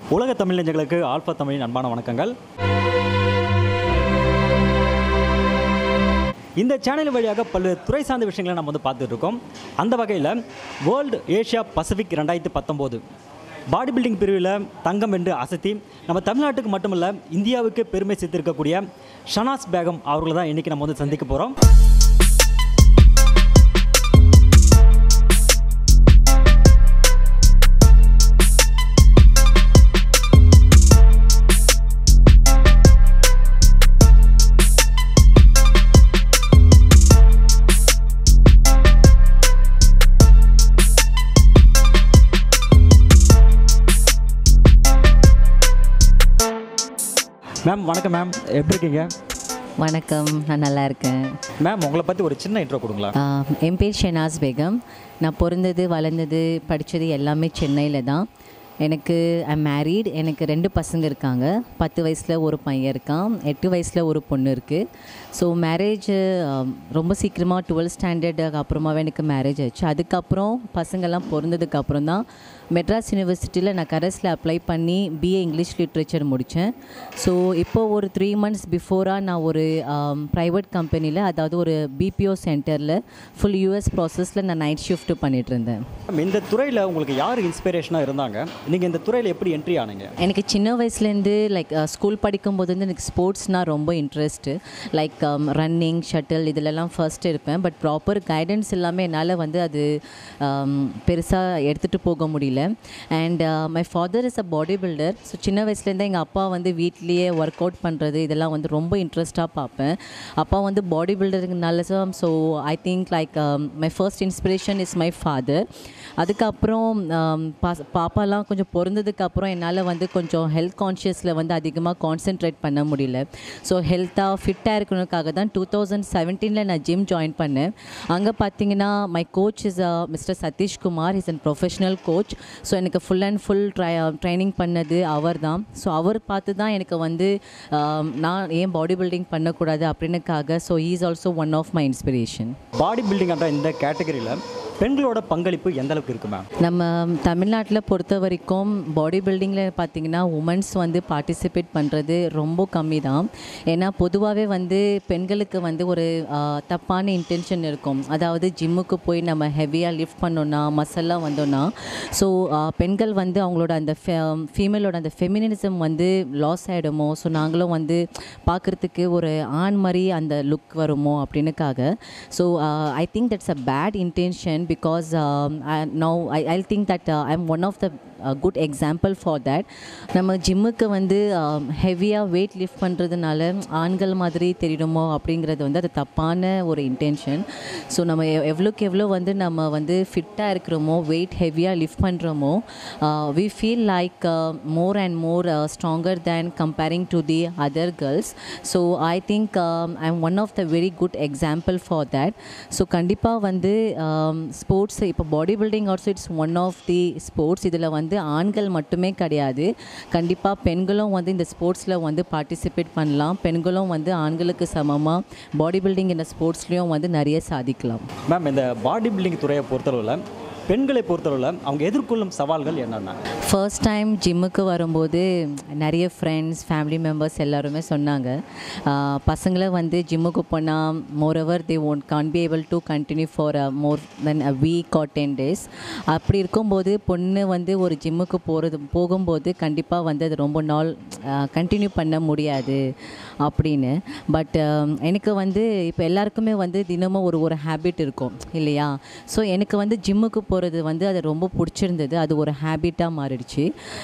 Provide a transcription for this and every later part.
உலக தமிழ் நெஞ்சங்களுக்கு ஆல்பா தமிழின் அன்பான வணக்கங்கள் இந்த சேனல் வழியாக பல்வேறு துறை சார்ந்த விஷயங்களை நம்ம வந்து பார்த்துட்டு இருக்கோம் அந்த வகையில் வேர்ல்டு ஏஷியா பசிபிக் ரெண்டாயிரத்தி பத்தொம்போது பாடி பில்டிங் பிரிவில் தங்கம் வென்று அசத்தி நம்ம தமிழ்நாட்டுக்கு மட்டுமல்ல இந்தியாவுக்கு பெருமை சேர்த்திருக்கக்கூடிய ஷனாஸ் பேகம் அவர்களை தான் இன்றைக்கி நம்ம வந்து சந்திக்க போகிறோம் மேம் வணக்கம் மேம் எப்படி இருக்கீங்க வணக்கம் நான் நல்லா இருக்கேன் மேம் உங்களை பற்றி ஒரு சின்ன இன்ட்ரோ கொடுங்களா ஆஹ், என் பேர் ஷெனாஸ் பேகம் நான் பிறந்தது வளர்ந்தது படித்தது எல்லாமே சென்னையில் தான் எனக்கு ஐ மேரீட் எனக்கு ரெண்டு பசங்க இருக்காங்க பத்து வயசில் ஒரு பையன் இருக்கான் எட்டு வயசில் ஒரு பொண்ணு இருக்குது ஸோ மேரேஜ் ரொம்ப சீக்கிரமாக டுவெல்த் ஸ்டாண்டர்டுக்கு அப்புறமாவே எனக்கு மேரேஜ் ஆச்சு அதுக்கப்புறம் பசங்கள்லாம் பிறந்ததுக்கு அப்புறம் தான் மெட்ராஸ் யூனிவர்சிட்டியில் நான் கரஸில் அப்ளை பண்ணி பிஏ இங்கிலீஷ் லிட்ரேச்சர் முடித்தேன் ஸோ இப்போ ஒரு த்ரீ மந்த்ஸ் பிஃபோராக நான் ஒரு ப்ரைவேட் கம்பெனியில் அதாவது ஒரு பிபிஓ சென்டரில் ஃபுல் யூஎஸ் ப்ராசஸில் நான் நைட் ஷிஃப்ட் பண்ணிட்டு இருந்தேன் மேம், இந்த துறையில் உங்களுக்கு யார் இன்ஸ்பிரேஷனாக இருந்தாங்க நீங்கள் இந்த துறையில் எப்படி என்ட்ரி ஆனீங்க எனக்கு சின்ன வயசுலேருந்து லைக் ஸ்கூல் படிக்கும்போது வந்து எனக்கு ஸ்போர்ட்ஸ்னால் ரொம்ப இன்ட்ரெஸ்ட்டு லைக் ரன்னிங் ஷட்டில் இதிலெல்லாம் ஃபர்ஸ்ட் இருப்பேன் பட் ப்ராப்பர் கைடன்ஸ் இல்லாமல் என்னால் வந்து அது பெருசாக எடுத்துகிட்டு போக முடியல and my father is a body bodybuilder so சின்ன வயசுலேருந்தே எங்கள் அப்பா வந்து வீட்லேயே ஒர்க் அவுட் பண்ணுறது இதெல்லாம் வந்து ரொம்ப இன்ட்ரெஸ்ட்டாக பார்ப்பேன் அப்பா வந்து பாடி பில்டருங்கனால so I think like my first inspiration is my father அதுக்கப்புறம் um, பாஸ்- பாப்பாலாம் கொஞ்சம் பிறந்ததுக்கு அப்புறம் என்னால் வந்து கொஞ்சம் ஹெல்த் கான்ஷியஸில் வந்து அதிகமாக கான்சென்ட்ரேட் பண்ண முடியல ஸோ ஹெல்த்தாக ஃபிட்டாக இருக்கணுக்காக தான் டூ தௌசண்ட் செவன்டீனில் நான் ஜிம் ஜாயின் பண்ணேன் அங்கே பார்த்தீங்கன்னா my coach is mister Satishkumar is an professional coach so எனக்கு ஃபுல் அண்ட் ஃபுல் ட்ரை ட்ரைனிங் பண்ணது அவர் தான் ஸோ அவர் பார்த்து தான் எனக்கு வந்து um, நான் ஏன் பாடி பில்டிங் பண்ணக்கூடாது அப்படின்னுக்காக so is also one of my inspiration bodybuilding என்ற இந்த கேட்டகரியில் பெண்களோட பங்களிப்பு எந்த அளவுக்கு இருக்கு மேம் நம்ம தமிழ்நாட்டில் பொறுத்த வரைக்கும் பாடி பில்டிங்கில் பார்த்தீங்கன்னா உமன்ஸ் வந்து பார்ட்டிசிபேட் பண்ணுறது ரொம்ப கம்மி தான் ஏன்னா பொதுவாகவே வந்து பெண்களுக்கு வந்து ஒரு ஆ, தப்பான இன்டென்ஷன் இருக்கும் அதாவது ஜிம்முக்கு போய் நம்ம ஹெவியாக லிஃப்ட் பண்ணோன்னா மசல்லாம் வந்தோன்னா ஸோ பெண்கள் வந்து அவங்களோட அந்த ஃபீமேலோட அந்த ஃபெமினிசம் வந்து லாஸ் ஆகிடுமோ ஸோ நாங்களும் வந்து பார்க்குறதுக்கு ஒரு ஆண் மாதிரி அந்த லுக் வருமோ அப்படின்னுக்காக so I think that's a bad intention because no I I think that I am one of the good example for that நம்ம ஜிம்முக்கு வந்து ஹெவியாக வெயிட் லிஃப்ட் பண்ணுறதுனால ஆண்கள் மாதிரி தெரியணுமோ அப்படிங்கிறது வந்து அது தப்பான ஒரு இன்டென்ஷன் ஸோ நம்ம எவ்- எவ்வளோக்கு எவ்வளோ வந்து நம்ம வந்து ஃபிட்டாக இருக்கிறோமோ வெயிட் ஹெவியாக லிஃப்ட் பண்ணுறோமோ we feel like more and more stronger than comparing to the other girls so I think I am one of the very good example for that so கண்டிப்பாக வந்து ஸ்போர்ட்ஸ் இப்போ bodybuilding also it's one of the sports இதில் வந்து ஆண்கள் மட்டுமே கிடையாது கண்டிப்பாக பெண்களும் வந்து இந்த ஸ்போர்ட்ஸில் வந்து பார்ட்டிசிபேட் பண்ணலாம் பெண்களும் வந்து ஆண்களுக்கு சமமாக பாடி பில்டிங் இந்த ஸ்போர்ட்ஸ்லேயும் வந்து நிறைய சாதிக்கலாம் மேம் இந்த பாடி பில்டிங் துறையை பொறுத்தளவில் பெண்களை பொறுத்தளவில் அவங்க எதிர்கொள்ளும் சவால்கள் என்னென்ன ஃபர்ஸ்ட் டைம் ஜிம்முக்கு வரும்போது நிறைய ஃப்ரெண்ட்ஸ் ஃபேமிலி மெம்பர்ஸ் எல்லாருமே சொன்னாங்க ஆஹ் பசங்களை வந்து ஜிம்முக்கு போனால் moreover they won't can be able to continue for more then a week or ten days அப்படி இருக்கும்போது பொண்ணு வந்து ஒரு ஜிம்முக்கு போகிறது போகும்போது கண்டிப்பாக வந்து அது ரொம்ப நாள் கண்டினியூ பண்ண முடியாது அப்படின்னு பட் எனக்கு வந்து இப்போ எல்லாருக்குமே வந்து தினமும் ஒரு ஒரு ஹேபிட் இருக்கும் இல்லையா ஸோ எனக்கு வந்து ஜிம்முக்கு போகிறது வந்து அது ரொம்ப பிடிச்சிருந்தது அது ஒரு ஹேபிட்டாக மாறிடுச்சு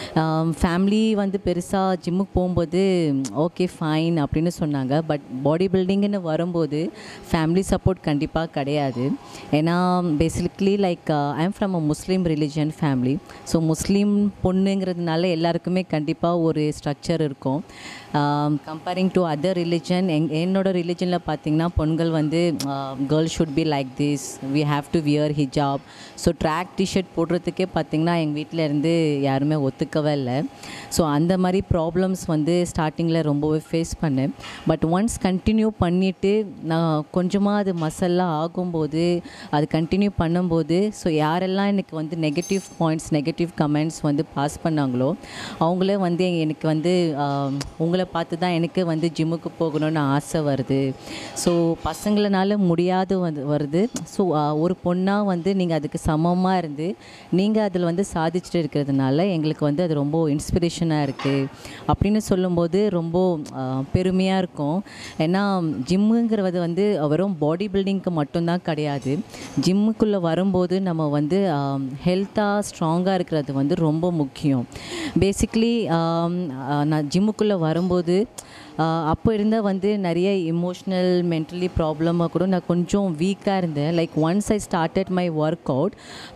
ஃபேமிலி வந்து பெருசாக ஜிம்முக்கு போகும்போது ஓகே ஃபைன் அப்படின்னு சொன்னாங்க பட் பாடி பில்டிங்னு வரும்போது ஃபேமிலி சப்போர்ட் கண்டிப்பாக கிடையாது ஏன்னா basically like I am from a Muslim religion family so Muslim பொண்ணுங்கிறதுனால எல்லாருக்குமே கண்டிப்பாக ஒரு ஸ்ட்ரக்சர் இருக்கும் கம்பேரிங் டு அதர் ரிலிஜன் எங் என்னோட ரிலிஜனில் பார்த்தீங்கன்னா பெண்கள் வந்து girl should be like this we have to wear ஹிஜாப் ஸோ ட்ராக் டிஷர்ட் போடுறதுக்கே பார்த்திங்கன்னா எங்கள் வீட்டில் இருந்து யாருமே ஒத்துக்கவே இல்லை ஸோ அந்த மாதிரி ப்ராப்ளம்ஸ் வந்து ஸ்டார்டிங்கில் ரொம்பவே ஃபேஸ் பண்ணேன் பட் ஒன்ஸ் கண்டினியூ பண்ணிவிட்டு நான் கொஞ்சமாக அது மசல்லாம் ஆகும்போது அது கண்டினியூ பண்ணும்போது ஸோ யாரெல்லாம் எனக்கு வந்து நெகட்டிவ் பாயிண்ட்ஸ் நெகட்டிவ் கமெண்ட்ஸ் வந்து பாஸ் பண்ணாங்களோ அவங்களே வந்து எனக்கு வந்து ஆம், உங்களை பார்த்து தான் எனக்கு வந்து ஜிம்முக்கு போகணும்னு ஆசை வருது ஸோ பசங்களனால முடியாது வந்து வருது ஸோ ஒரு பொண்ணாக வந்து நீங்கள் அதுக்கு சமமாக இருந்து நீங்கள் அதில் வந்து சாதிச்சுட்டு இருக்கிறதுனால எங்களுக்கு வந்து அது ரொம்ப இன்ஸ்பிரேஷனாக இருக்குது அப்படின்னு சொல்லும்போது ரொம்ப பெருமையாக இருக்கும் ஏன்னா ஜிம்முங்கிறது வந்து வெறும் பாடி பில்டிங்க்கு மட்டும்தான் கிடையாது ஜிம்முக்குள்ளே வரும்போது நம்ம வந்து ஹெல்த்தாக ஸ்ட்ராங்காக இருக்கிறது வந்து ரொம்ப முக்கியம் பேசிக்லி நான் ஜிம்முக்குள்ளே வரும்போது ஆஹ் அப்போ இருந்த வந்து நிறைய இமோஷ்னல் மென்டலி ப்ராப்ளமாக கூட நான் கொஞ்சம் வீக்காக இருந்தேன் like once I started my work out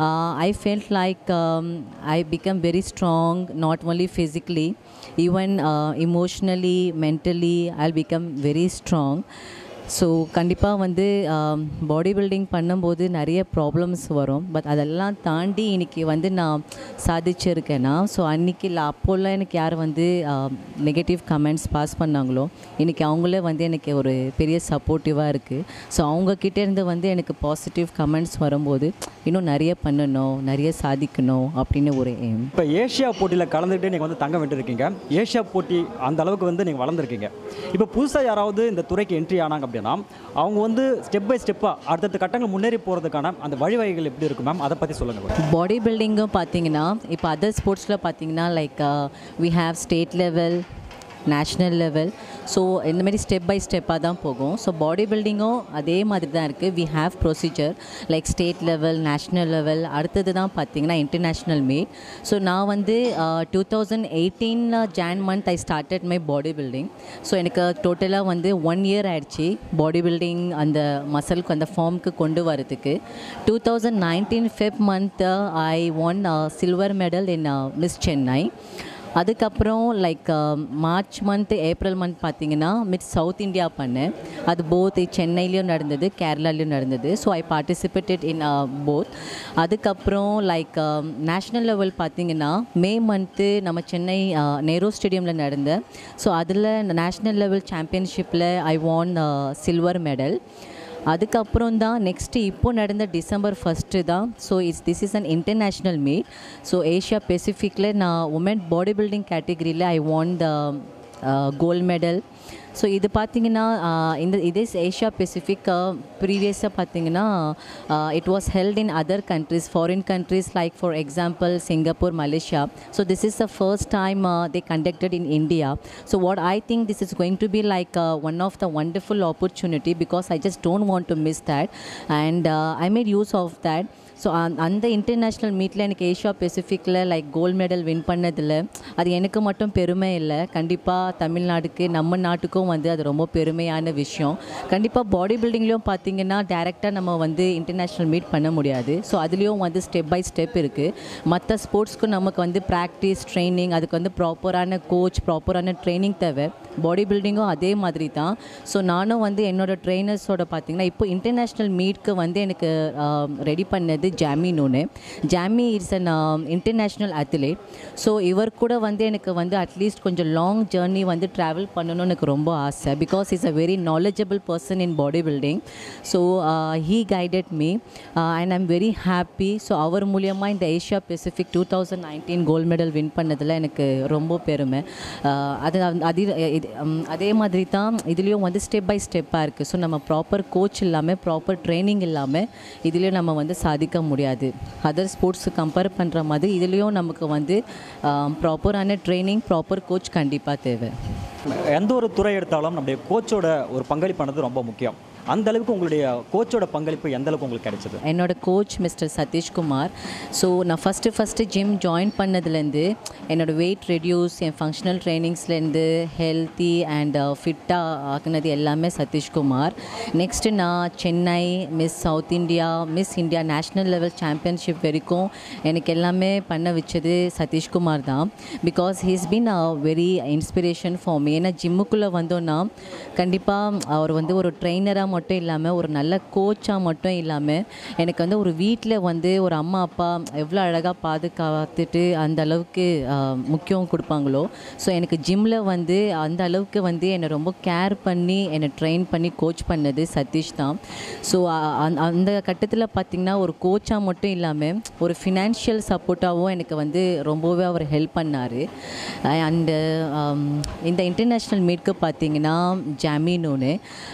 I felt like I become very strong not only physically even emotionally mentally I become very strong so கண்டிப்பாக வந்து பாடி பில்டிங் பண்ணும்போது நிறைய ப்ராப்ளம்ஸ் வரும் பட் அதெல்லாம் தாண்டி இன்றைக்கி வந்து நான் சாதிச்சிருக்கேன்னா ஸோ அன்றைக்கி இல்லை அப்போல்லாம் எனக்கு யார் வந்து நெகட்டிவ் கமெண்ட்ஸ் பாஸ் பண்ணாங்களோ இன்றைக்கி அவங்களே வந்து எனக்கு ஒரு பெரிய சப்போர்ட்டிவாக இருக்குது ஸோ அவங்கக்கிட்டேருந்து வந்து எனக்கு பாசிட்டிவ் கமெண்ட்ஸ் வரும்போது இன்னும் நிறைய பண்ணணும் நிறைய சாதிக்கணும் அப்படின்னு ஒரு எய்ம் இப்போ ஏஷியா போட்டியில் கலந்துக்கிட்டு நீங்கள் வந்து தங்கம் வென்றிருக்கீங்க ஏஷியா போட்டி அந்த அளவுக்கு வந்து நீங்கள் வளர்ந்துருக்கீங்க இப்போ புதுசாக யாராவது இந்த துறைக்கு என்ட்ரி ஆனாங்க அப்படின்னா அவங்க வந்து ஸ்டெப் பை ஸ்டெப்பாக அடுத்தடுத்த கட்டங்கள் முன்னேறி போகிறதுக்கான அந்த வழிவகைகள் எப்படி இருக்கும் மேம் அதை பற்றி சொல்லுங்கள் பாடி பில்டிங்கும் பார்த்தீங்கன்னா இப்போ அதர் ஸ்போர்ட்ஸில் பார்த்தீங்கன்னா like we have state level national level so இந்த மாதிரி ஸ்டெப் பை ஸ்டெப்பாக தான் போகும் ஸோ பாடி பில்டிங்கும் அதே மாதிரி தான் இருக்குது we have procedure like state level national level அடுத்தது தான் பார்த்தீங்கன்னா இன்டர்நேஷ்னல் மீட் ஸோ நான் வந்து டூ தௌசண்ட் எயிட்டீனில் Jan month I started my body building so எனக்கு டோட்டலாக வந்து ஒன் இயர் ஆயிடுச்சு பாடி பில்டிங் அந்த மசலுக்கு அந்த ஃபார்முக்கு கொண்டு வரதுக்கு two thousand nineteen Feb month I won silver medal in Miss Chennai அதுக்கப்புறம் like March month April month பார்த்தீங்கன்னா மிட் சவுத் இந்தியா பண்ணேன் அது போத் சென்னையிலையும் நடந்தது கேரளாலையும் நடந்தது so I participated in both அதுக்கப்புறம் லைக் நேஷ்னல் லெவல் பார்த்தீங்கன்னா மே மந்த்து நம்ம சென்னை நேரு ஸ்டேடியமில் நடந்த ஸோ அதில் நேஷ்னல் லெவல் சாம்பியன்ஷிப்பில் ஐ வான் சில்வர் மெடல் அதுக்கப்புறம் தான் நெக்ஸ்ட்டு இப்போ நடந்த டிசம்பர் ஃபஸ்ட்டு தான் so it's this is an international meet so Asia பெசிஃபிக்கில் நான் உமன் பாடி பில்டிங் கேட்டகரியில் I won the gold medal so இது பார்த்தீங்கன்னா ஆஹ், இந்த இது ஏஷியா பெசிஃபிக் ப்ரீவியஸாக பார்த்தீங்கன்னா it was held in other countries foreign countries like for example Singapore Malaysia so this is the first time they conducted in India so what I think this is going to be like one of the wonderful opportunity because I just don't want to miss that and uh, I made use of that so அந்த international மீட்டில் எனக்கு Asia பெசிஃபிக்கில் like gold medal win பண்ணதில் அது எனக்கு மட்டும் பெருமை இல்லை கண்டிப்பாக தமிழ்நாடுக்கு நம்ம நாட்டுக்கும் வந்து அது ரொம்ப பெருமையான விஷயம் கண்டிப்பாக பாடி பில்டிங்லேயும் பார்த்தீங்கன்னா டேரெக்டாக நம்ம வந்து இன்டர்நேஷ்னல் மீட் பண்ண முடியாது ஸோ அதுலேயும் வந்து ஸ்டெப் பை ஸ்டெப் இருக்குது மற்ற ஸ்போர்ட்ஸ்க்கும் நமக்கு வந்து ப்ராக்டிஸ் ட்ரைனிங் அதுக்கு வந்து ப்ராப்பரான கோச் ப்ராப்பரான ட்ரைனிங் தேவை பாடி பில்டிங்கும் அதே மாதிரி தான் ஸோ நானும் வந்து என்னோட ட்ரெயினர்ஸோட பார்த்தீங்கன்னா இப்போ இன்டர்நேஷ்னல் மீட்க்கு வந்து எனக்கு ரெடி பண்ணது ஜாமி நோனு Jamie it's an international athlete so இவர் கூட வந்து எனக்கு வந்து அட்லீஸ்ட் கொஞ்சம் லாங் ஜேர்னி வந்து ட்ராவல் பண்ணணும்னு எனக்கு ரொம்ப ஆசை because is a very knowledgeable person in body building so he guided me and I'm very happy so அவர் மூலியமாக இந்த Asia Pacific two thousand nineteen gold medal win பண்ணதில் எனக்கு ரொம்ப பெருமை ஆஹ் அது அது இது ம், அதே மாதிரி தான் இதுலேயும் வந்து ஸ்டெப் பை ஸ்டெப்பாக இருக்குது ஸோ நம்ம ப்ராப்பர் கோச் இல்லாமல் ப்ராப்பர் ட்ரைனிங் இல்லாமல் இதுலேயும் நம்ம வந்து சாதிக்க முடியாது அதர் ஸ்போர்ட்ஸு கம்பேர் பண்ணுற மாதிரி இதுலேயும் நமக்கு வந்து ப்ராப்பரான ட்ரைனிங் ப்ராப்பர் கோச் கண்டிப்பாக தேவை எந்த ஒரு துறை எடுத்தாலும் நம்முடைய கோச்சோட ஒரு பங்களிப்பானது ரொம்ப முக்கியம் அந்த அளவுக்கு உங்களுடைய கோச்சோட பங்களிப்பு எந்த அளவுக்கு உங்களுக்கு கிடைச்சது என்னோட கோச் மிஸ்டர் சதீஷ்குமார் ஸோ நான் ஃபஸ்ட்டு ஃபஸ்ட்டு ஜிம் ஜாயின் பண்ணதுலேருந்து என்னோட வெயிட் ரெடியூஸ் என் ஃபங்க்ஷனல் ட்ரைனிங்ஸ்லேருந்து ஹெல்த்தி அண்ட் ஃபிட்டாக ஆக்குனது எல்லாமே சதீஷ்குமார் நெக்ஸ்ட்டு நான் Chennai miss south India miss India national level championship வரைக்கும் எனக்கு எல்லாமே பண்ண வச்சது சதீஷ்குமார் தான் because he's been a very inspiration for me ஏன்னா ஜிம்முக்குள்ளே வந்தோன்னா கண்டிப்பாக அவர் வந்து ஒரு ட்ரெயினராக மட்டும் இல்லாமல் ஒரு நல்ல கோச்சாக மட்டும் இல்லாமல் எனக்கு வந்து ஒரு வீட்டில் வந்து ஒரு அம்மா அப்பா எவ்வளோ அழகாக பாதுகாத்துட்டு அந்த அளவுக்கு ஆஹ், முக்கியம் கொடுப்பாங்களோ ஸோ எனக்கு ஜிம்மில் வந்து அந்த அளவுக்கு வந்து என்னை ரொம்ப கேர் பண்ணி என்னை ட்ரெயின் பண்ணி கோச் பண்ணது சதீஷ் தான் ஸோ அந்த கட்டத்தில் பார்த்திங்கன்னா ஒரு கோச்சாக மட்டும் இல்லாமல் ஒரு ஃபினான்ஷியல் சப்போர்ட்டாகவும் எனக்கு வந்து ரொம்பவே அவர் ஹெல்ப் பண்ணார் அண்டு இந்த இன்டர்நேஷ்னல் மீட்க்கு பார்த்தீங்கன்னா ஜாமின்னு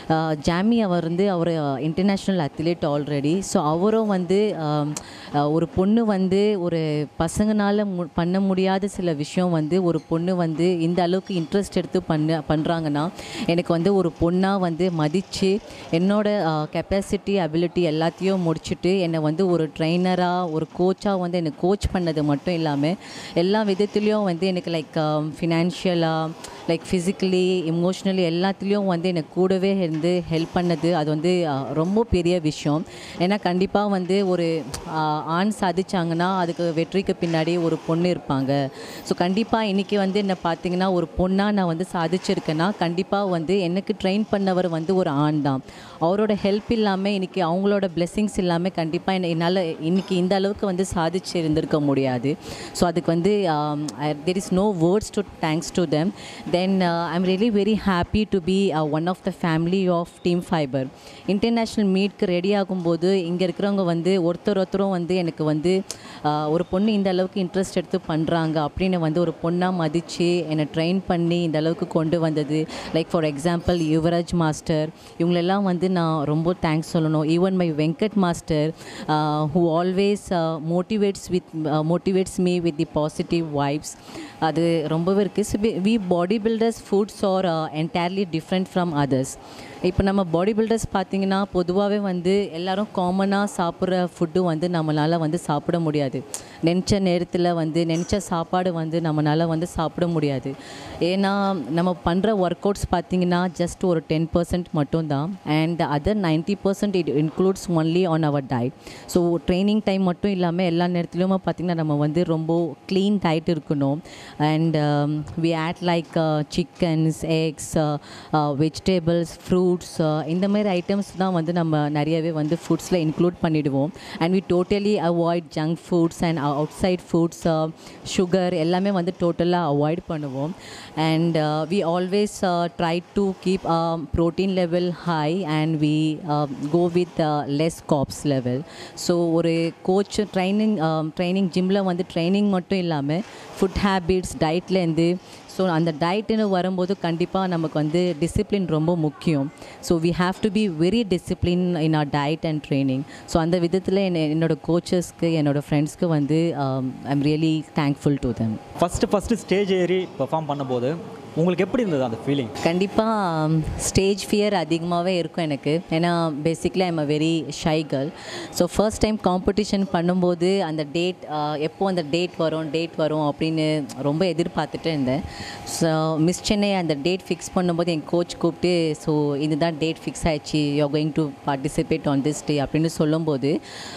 ஜாமி அவர் வந்து அவர் இன்டர்நேஷ்னல் அத்லெட் ஆல்ரெடி ஸோ அவரும் வந்து ஆம், அஹ், ஒரு பொண்ணு வந்து ஒரு பசங்கனால மு பண்ண முடியாத சில விஷயம் வந்து ஒரு பொண்ணு வந்து இந்த அளவுக்கு இன்ட்ரெஸ்ட் எடுத்து பண்ண பண்ணுறாங்கன்னா எனக்கு வந்து ஒரு பொண்ணாக வந்து மதித்து என்னோட கெப்பாசிட்டி அபிலிட்டி எல்லாத்தையும் முடிச்சுட்டு என்னை வந்து ஒரு ட்ரைனராக ஒரு கோச்சாக வந்து என்னை கோச் பண்ணது மட்டும் இல்லாமல் எல்லா விதத்துலேயும் வந்து எனக்கு லைக் ஃபினான்ஷியலாக லைக் ஃபிசிக்கலி இமோஷ்னலி எல்லாத்துலேயும் வந்து எனக்கு கூடவே இருந்து ஹெல்ப் பண்ணது அது வந்து அஹ், ரொம்ப பெரிய விஷயம் ஏன்னா கண்டிப்பாக வந்து ஒரு அஹ், ஆண் சாதிச்சாங்கன்னா அதுக்கு வெற்றிக்கு பின்னாடி ஒரு பொண்ணு இருப்பாங்க ஸோ கண்டிப்பாக இன்றைக்கி வந்து என்ன பார்த்தீங்கன்னா ஒரு பொண்ணாக நான் வந்து சாதிச்சிருக்கேன்னா கண்டிப்பாக வந்து எனக்கு ட்ரெயின் பண்ணவர் வந்து ஒரு ஆண் தான் அவரோட ஹெல்ப் இல்லாமல் இன்றைக்கி அவங்களோட பிளெஸ்ஸிங்ஸ் இல்லாமல் கண்டிப்பாக என்ன என்னால் இன்றைக்கி இந்த அளவுக்கு வந்து சாதிச்சு இருந்திருக்க முடியாது ஸோ அதுக்கு வந்து there is no words to thanks to them then I'm really very happy to be one of the family of team fibre international மீட்க்கு ரெடி ஆகும்போது இங்கே இருக்கிறவங்க வந்து ஒருத்தர் ஒருத்தரும் வந்து எனக்கு வந்து uh, ஒரு பொண்ணு இந்த அளவுக்கு இன்ட்ரெஸ்ட் எடுத்து பண்ணுறாங்க அப்படின்னு வந்து ஒரு பொண்ணாக மதித்து என்னை ட்ரெயின் பண்ணி இந்த அளவுக்கு கொண்டு வந்தது like for example Yuvaraj master இவங்களெல்லாம் வந்து நான் ரொம்ப தேங்க்ஸ் சொல்லணும் even my Venkat master who always motivates with motivates me with the positive vibes அது ரொம்பவே இருக்குது we body builders foods are entirely different from others இப்போ நம்ம பாடி பில்டர்ஸ் பார்த்தீங்கன்னா பொதுவாகவே வந்து எல்லாரும் காமனாக சாப்பிட்ற ஃபுட்டு வந்து நம்மளால் வந்து சாப்பிட முடியாது நினச்ச நேரத்தில் வந்து நினச்ச சாப்பாடு வந்து நம்மளால் வந்து சாப்பிட முடியாது ஏன்னா நம்ம பண்ணுற ஒர்க் அவுட்ஸ் பார்த்தீங்கன்னா ஜஸ்ட் ஒரு டென் பர்சன்ட் மட்டும்தான் and other ninety percent it includes only on our diet so training time மட்டும் இல்லாமல் எல்லா நேரத்துலையுமே பார்த்திங்கன்னா நம்ம வந்து ரொம்ப க்ளீன் டயட் இருக்கணும் and we add like chickens eggs vegetables fruits இந்த மாதிரி ஐட்டம்ஸ் தான் வந்து நம்ம நிறையவே வந்து ஃபுட்ஸில் இன்க்ளூட் பண்ணிடுவோம் and we totally avoid junk foods and outside foods sugar எல்லாமே வந்து டோட்டலாக அவாய்ட் பண்ணுவோம் and we always try to keep protein level high and we go with less carbs level so ஒரு கோச் ட்ரைனிங் ட்ரைனிங் ஜிம்மில் வந்து training மட்டும் இல்லாமல் food habits டயட்லேருந்து so அந்த டயட்டுன்னு வரும்போது கண்டிப்பாக நமக்கு வந்து டிசிப்ளின் ரொம்ப முக்கியம் so we have to be very discipline in our diet and training so அந்த விதத்தில் என்ன என்னோடய கோச்சஸ்க்கு என்னோடய ஃப்ரெண்ட்ஸ்க்கு வந்து I am really thankful to them first first stage ஏறி பெர்ஃபார்ம் பண்ணும்போது உங்களுக்கு எப்படி இருந்தது அந்த ஃபீலிங் கண்டிப்பாக ஸ்டேஜ் ஃபியர் அதிகமாகவே இருக்கும் எனக்கு ஏன்னா basically I'm a very shy girl so first time competition பண்ணும்போது அந்த டேட் எப்போ அந்த டேட் வரும் டேட் வரும் அப்படின்னு ரொம்ப எதிர்பார்த்துட்டு இருந்தேன் ஸோ மிஸ் சென்னை அந்த டேட் ஃபிக்ஸ் பண்ணும்போது என் கோச் கூப்பிட்டு ஸோ இதுதான் டேட் ஃபிக்ஸ் ஆயிடுச்சு you going to participate on this day அப்படின்னு சொல்லும்போது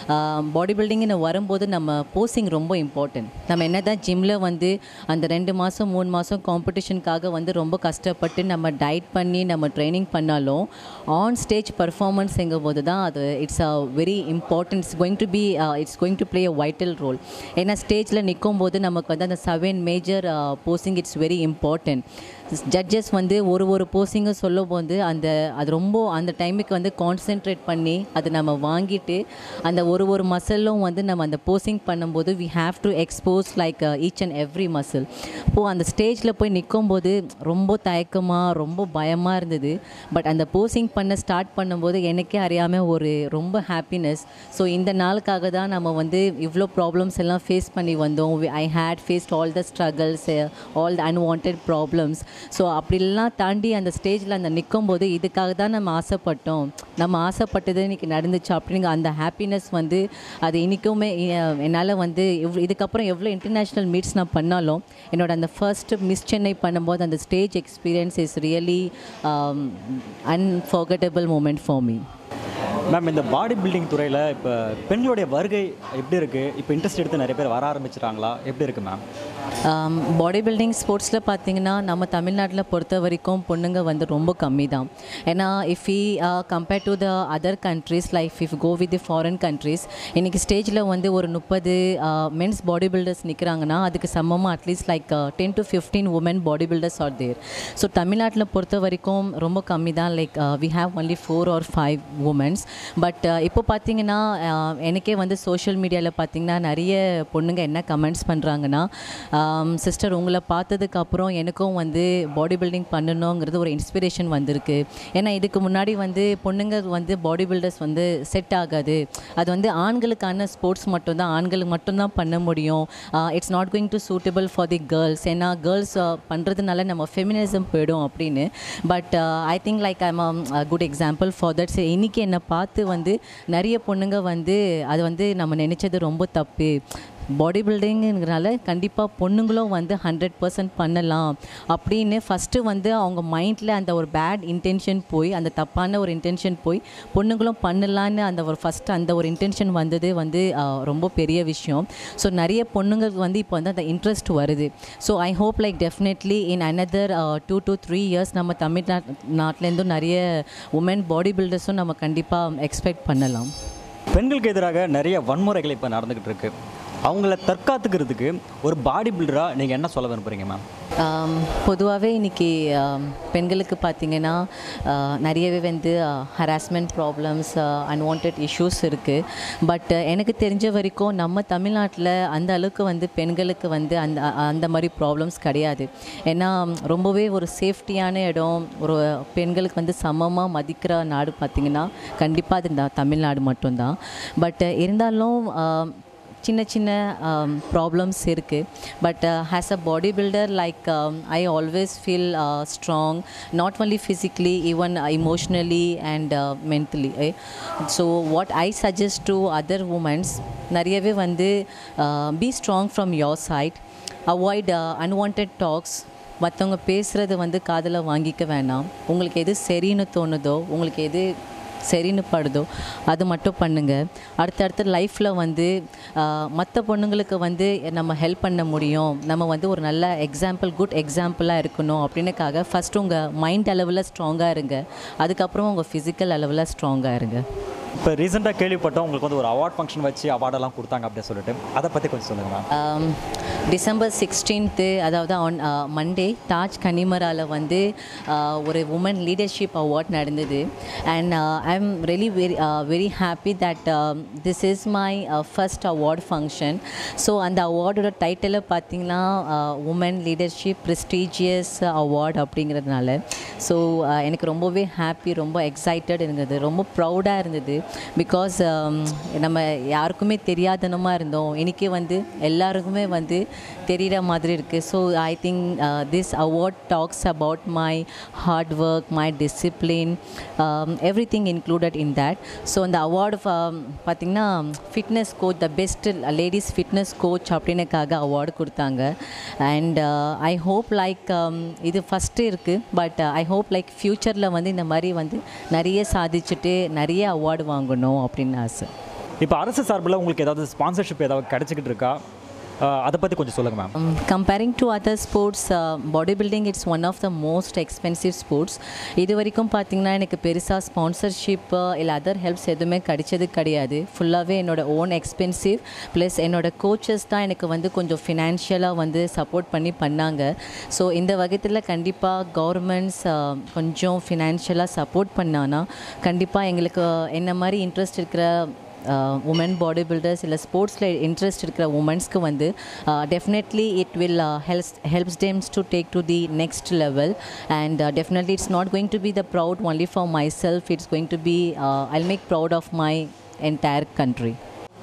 பாடி பில்டிங்னு வரும்போது நம்ம போஸிங் ரொம்ப இம்பார்ட்டன்ட் நம்ம என்ன தான் ஜிம்மில் வந்து அந்த ரெண்டு மாதம் மூணு மாதம் காம்படிஷனுக்காக வந்து ரொம்ப கஷ்டப்பட்டு நம்ம டயட் பண்ணி நம்ம ட்ரைனிங் பண்ணாலும் ஆன் ஸ்டேஜ் பர்ஃபார்மன்ஸுங்கும் போது தான் அது it's a very important it's going to be it's going to play a vital role ஏன்னா ஸ்டேஜில் நிற்கும் போது நமக்கு வந்து அந்த seven major posing it's very important judges வந்து ஒரு ஒரு போஸிங்கும் சொல்லும் போது அந்த அது ரொம்ப அந்த டைமுக்கு வந்து கான்சென்ட்ரேட் பண்ணி அது நம்ம வாங்கிட்டு அந்த ஒரு ஒரு மசிலும் வந்து நம்ம அந்த போஸிங் பண்ணும்போது we have to expose like each and every muscle இப்போது அந்த ஸ்டேஜில் போய் நிற்கும் போது ரொம்ப தயக்கமாக ரொம்ப பயமாக இருந்தது பட் அந்த போஸிங் பண்ண ஸ்டார்ட் பண்ணும்போது எனக்கே அறியாமல் ஒரு ரொம்ப ஹாப்பினஸ் ஸோ இந்த நாளுக்காக தான் நம்ம வந்து இவ்வளோ ப்ராப்ளம்ஸ் எல்லாம் ஃபேஸ் பண்ணி வந்தோம் I had faced all the struggles all the unwanted problems so அப்படிலாம் தாண்டி அந்த ஸ்டேஜில் அந்த நிற்கும் போது இதுக்காக தான் நம்ம ஆசைப்பட்டோம் நம்ம ஆசைப்பட்டது இன்றைக்கி நடந்துச்சு அப்படிங்க அந்த ஹாப்பினஸ் வந்து அது இன்றைக்குமே என்னால் வந்து இவ் இதுக்கப்புறம் எவ்வளோ இன்டர்நேஷ்னல் மீட்ஸ் நான் பண்ணாலும் என்னோட அந்த ஃபர்ஸ்ட் மிஸ் சென்னை பண்ணும்போது அந்த stage experience is really unforgettable moment for me ma'am இந்த பாடி பில்டிங் துறையில் இப்போ பெண்களுடைய வருகை எப்படி இருக்குது இப்போ இன்ட்ரெஸ்ட் எடுத்து நிறைய பேர் வர ஆரம்பிச்சிட்டாங்களா எப்படி இருக்குது மேம் பாடி பில்டிங் ஸ்போர்ட்ஸில் பார்த்தீங்கன்னா நம்ம தமிழ்நாட்டில் பொறுத்த வரைக்கும் பொண்ணுங்க வந்து ரொம்ப கம்மி தான் ஏன்னா if we compare to the other countries like if go with the foreign countries இன்றைக்கி ஸ்டேஜில் வந்து ஒரு முப்பது மென்ஸ் பாடி பில்டர்ஸ் நிற்கிறாங்கன்னா அதுக்கு சமமாக at least like ten to fifteen woman body builders are there so தமிழ்நாட்டில் பொறுத்த வரைக்கும் ரொம்ப கம்மி தான் like we have only four or five womens but இப்போ பார்த்தீங்கன்னா uh, எனக்கே வந்து சோஷியல் மீடியாவில் பார்த்தீங்கன்னா நிறைய பொண்ணுங்க என்ன கமெண்ட்ஸ் பண்ணுறாங்கன்னா சிஸ்டர் உங்களை பார்த்ததுக்கு அப்புறம் எனக்கும் வந்து பாடி பில்டிங் பண்ணணுங்கிறது ஒரு இன்ஸ்பிரேஷன் வந்திருக்கு ஏன்னா இதுக்கு முன்னாடி வந்து பொண்ணுங்க வந்து பாடி பில்டர்ஸ் வந்து செட் ஆகாது அது வந்து ஆண்களுக்கான ஸ்போர்ட்ஸ் மட்டும்தான் ஆண்களுக்கு மட்டும்தான் பண்ண முடியும் it's not going to suitable for the girls ஏன்னா கேர்ள்ஸ் பண்ணுறதுனால நம்ம ஃபெமினிசம் போயிடும் அப்படின்னு but I think like I'm good example for that இன்னைக்கு என்னை பார்த்து வந்து நிறைய பொண்ணுங்க வந்து அது வந்து நம்ம நினச்சது ரொம்ப தப்பு பாடி பில்டிங்கிறனால கண்டிப்பாக பொண்ணுங்களும் வந்து ஹண்ட்ரட் பர்சன்ட் பண்ணலாம் அப்படின்னு ஃபஸ்ட்டு வந்து அவங்க மைண்டில் அந்த ஒரு பேட் இன்டென்ஷன் போய் அந்த தப்பான ஒரு இன்டென்ஷன் போய் பொண்ணுங்களும் பண்ணலான்னு அந்த ஒரு ஃபஸ்ட்டு அந்த ஒரு இன்டென்ஷன் வந்தது வந்து ஆஹ், ரொம்ப பெரிய விஷயம் ஸோ நிறைய பொண்ணுங்களுக்கு வந்து இப்போ வந்து அந்த இன்ட்ரெஸ்ட் வருது so I hope like definitely in another two to three years நம்ம தமிழ்நாட் நாட்டிலேருந்தும் நிறைய உமன் பாடி பில்டர்ஸும் நம்ம கண்டிப்பாக எக்ஸ்பெக்ட் பண்ணலாம் பெண்களுக்கு எதிராக நிறைய வன்முறைகள் இப்போ நடந்துக்கிட்டு இருக்கு அவங்கள தற்காத்துக்கிறதுக்கு ஒரு பாடி பில்டராக நீங்கள் என்ன சொல்ல விரும்புகிறீங்க மேம் பொதுவாகவே இன்றைக்கி பெண்களுக்கு பார்த்திங்கன்னா ஆஹ், நிறையவே வந்து ஹராஸ்மெண்ட் ப்ராப்ளம்ஸ் அன்வான்ட் இஷ்யூஸ் இருக்குது பட் எனக்கு தெரிஞ்ச வரைக்கும் நம்ம தமிழ்நாட்டில் அந்த அளவுக்கு வந்து பெண்களுக்கு வந்து அந்த அ- அந்த மாதிரி ப்ராப்ளம்ஸ் கிடையாது ஏன்னா ரொம்பவே ஒரு சேஃப்டியான இடம் ஒரு பெண்களுக்கு வந்து சமமாக மதிக்கிற நாடு பார்த்திங்கன்னா கண்டிப்பாக அது இந்த தமிழ்நாடு மட்டும்தான் பட் இருந்தாலும் ஆஹ், சின்ன சின்ன ப்ராப்ளம்ஸ் இருக்குது but as a body builder like I always feel strong not only physically even emotionally and mentally so what I suggest to other womens நிறையவே வந்து be strong from your side avoid unwanted talks மற்றவங்க பேசுகிறது வந்து காதில் வாங்கிக்க வேணாம் உங்களுக்கு எது சரின்னு தோணுதோ உங்களுக்கு எது சரின்னு படுதோ அது மட்டும் பண்ணுங்கள் அடுத்தடுத்த லைஃப்பில் வந்து மற்ற பொண்ணுங்களுக்கு வந்து நம்ம ஹெல்ப் பண்ண முடியும் நம்ம வந்து ஒரு நல்ல எக்ஸாம்பிள் குட் எக்ஸாம்பிளாக இருக்கணும் அப்படின்னுக்காக ஃபஸ்ட்டு உங்கள் மைண்ட் அளவில் ஸ்ட்ராங்காக இருங்க அதுக்கப்புறம் உங்கள் ஃபிசிக்கல் அளவில் ஸ்ட்ராங்காக இருங்க இப்போ ரீசெண்டாக கேள்விப்பட்டோம் உங்களுக்கு வந்து ஒரு அவார்ட் ஃபங்க்ஷன் வச்சு அவார்டெல்லாம் கொடுத்தாங்க அப்படின்னு சொல்லிட்டு அதை பற்றி கொஞ்சம் சொல்லுங்கள் மேம் ஆம், டிசம்பர் சிக்ஸ்டீன்த்து அதாவது ஆன் மண்டே தாஜ் கனிமரால வந்து ஆ, ஒரு உமன் லீடர்ஷிப் அவார்ட் நடந்தது and I am really very very happy that this is my first award function so அந்த அவார்டோட டைட்டிலை பார்த்தீங்கன்னா உமன் லீடர்ஷிப் ப்ரெஸ்டீஜியஸ் அவார்ட் அப்படிங்கிறதுனால ஸோ எனக்கு ரொம்பவே ஹாப்பி ரொம்ப எக்ஸைட்டட் இருந்தது ரொம்ப ப்ரௌடாக இருந்தது பிகாஸ் நம்ம யாருக்குமே தெரியாதனமாக இருந்தோம் இன்னைக்கு வந்து எல்லாருக்குமே வந்து தெரிகிற மாதிரி இருக்குது so I think this award talks about my hard work my discipline everything included in that so அந்த அவார்டு பார்த்திங்கன்னா fitness coach the best ladies fitness coach அப்படின்னுக்காக அவார்டு கொடுத்தாங்க அண்ட் ஐ ஹோப் லைக் இது first இருக்குது but I hope like ஃப்யூச்சரில் வந்து இந்த மாதிரி வந்து நிறைய சாதிச்சுட்டு நிறைய அவார்டு வாங்கணும் அப்படின்னு ஆசை இப்போ அரசு சார்பில் உங்களுக்கு ஏதாவது ஸ்பான்சர்ஷிப் ஏதாவது கிடைச்சிக்கிட்டு இருக்கா அஹ், அதை பற்றி கொஞ்சம் சொல்லுங்கள் ma'am Um, comparing to other sports, uh, bodybuilding it's one of the most expensive sports. இது வரைக்கும் பார்த்தீங்கன்னா எனக்கு பெருசாக ஸ்பான்சர்ஷிப் இல்லை அதர் ஹெல்ப்ஸ் எதுவுமே கிடைச்சது கிடையாது ஃபுல்லாகவே என்னோட ஓன் எக்ஸ்பென்சிவ் ப்ளஸ் என்னோட கோச்சஸ் தான் எனக்கு வந்து கொஞ்சம் ஃபினான்ஷியலாக வந்து சப்போர்ட் பண்ணி பண்ணாங்க ஸோ இந்த வகைத்தில் கண்டிப்பாக கவர்மெண்ட்ஸ் கொஞ்சம் ஃபினான்ஷியலாக சப்போர்ட் பண்ணானா கண்டிப்பாக எங்களுக்கு என்ன மாதிரி இன்ட்ரெஸ்ட் இருக்கிற உமன் பாடி பில்டர்ஸ் இல்லை ஸ்போர்ட்ஸில் இன்ட்ரெஸ்ட் இருக்கிற உமன்ஸ்க்கு வந்து definitely it will helps helps them to take to the next level and definitely it's not going to be the proud only for myself it's going to be I'll make proud of my entire country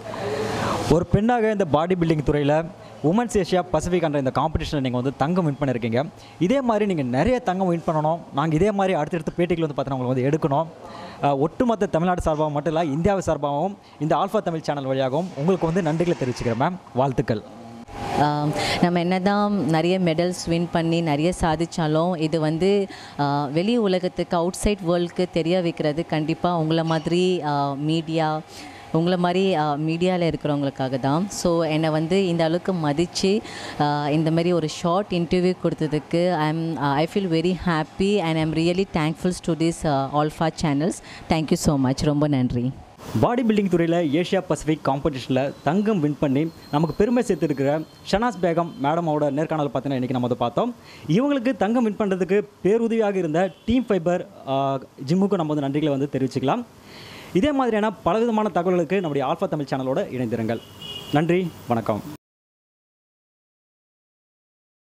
ஒரு பெண்ணாக இந்த body building துறையில் womens Asia Pacific என்ற இந்த காம்படிஷனில் நீங்கள் வந்து தங்கம் win பண்ணியிருக்கீங்க இதே மாதிரி நீங்கள் நிறைய தங்கம் வின் பண்ணணும் நாங்கள் இதே மாதிரி அடுத்தடுத்த பேட்டிகள் வந்து பார்த்தீங்கன்னா உங்களுக்கு வந்து எடுக்கணும் அஹ், ஒட்டுமொத்த தமிழ்நாடு சார்பாக மட்டும் இல்லை இந்தியாவை சார்பாகவும் இந்த ஆல்ஃபா தமிழ் சேனல் வழியாகவும் உங்களுக்கு வந்து நன்றிகளை தெரிவிச்சுக்கிறேன் மேம் வாழ்த்துக்கள் ஆம், நம்ம என்னதான் நிறைய மெடல்ஸ் வின் பண்ணி நிறைய சாதிச்சாலும் இது வந்து ஆ, வெளி உலகத்துக்கு அவுட் சைட் வேர்ல்டுக்கு தெரிய வைக்கிறது கண்டிப்பாக உங்களை மாதிரி மீடியா உங்களை மாதிரி மீடியாவில் இருக்கிறவங்களுக்காக தான் ஸோ என்னை வந்து இந்த அளவுக்கு மதித்து இந்த மாதிரி ஒரு ஷார்ட் இன்டர்வியூ கொடுத்ததுக்கு I am I feel very happy and I'm really thankfuls to this alpha channels thank you so much ரொம்ப நன்றி பாடி பில்டிங் துறையில் ஏஷியா பசிபிக் காம்படிஷனில் தங்கம் வின் பண்ணி நமக்கு பெருமை சேர்த்துருக்கிற ஷனாஸ் பேகம் மேடமோட நேர்காணல் பார்த்தீங்கன்னா இன்றைக்கி நம்ம அதை பார்த்தோம் இவங்களுக்கு தங்கம் வின் பண்ணுறதுக்கு பேருதவியாக இருந்த டீம் ஃபைபர் ஜிம்முக்கு நம்ம வந்து நன்றிகளை வந்து தெரிவிச்சுக்கலாம் இதே மாதிரியான பலவிதமான தகவல்களுக்கு நம்முடைய ஆல்ஃபா தமிழ் சேனலோட இணைந்திருங்கள் நன்றி வணக்கம்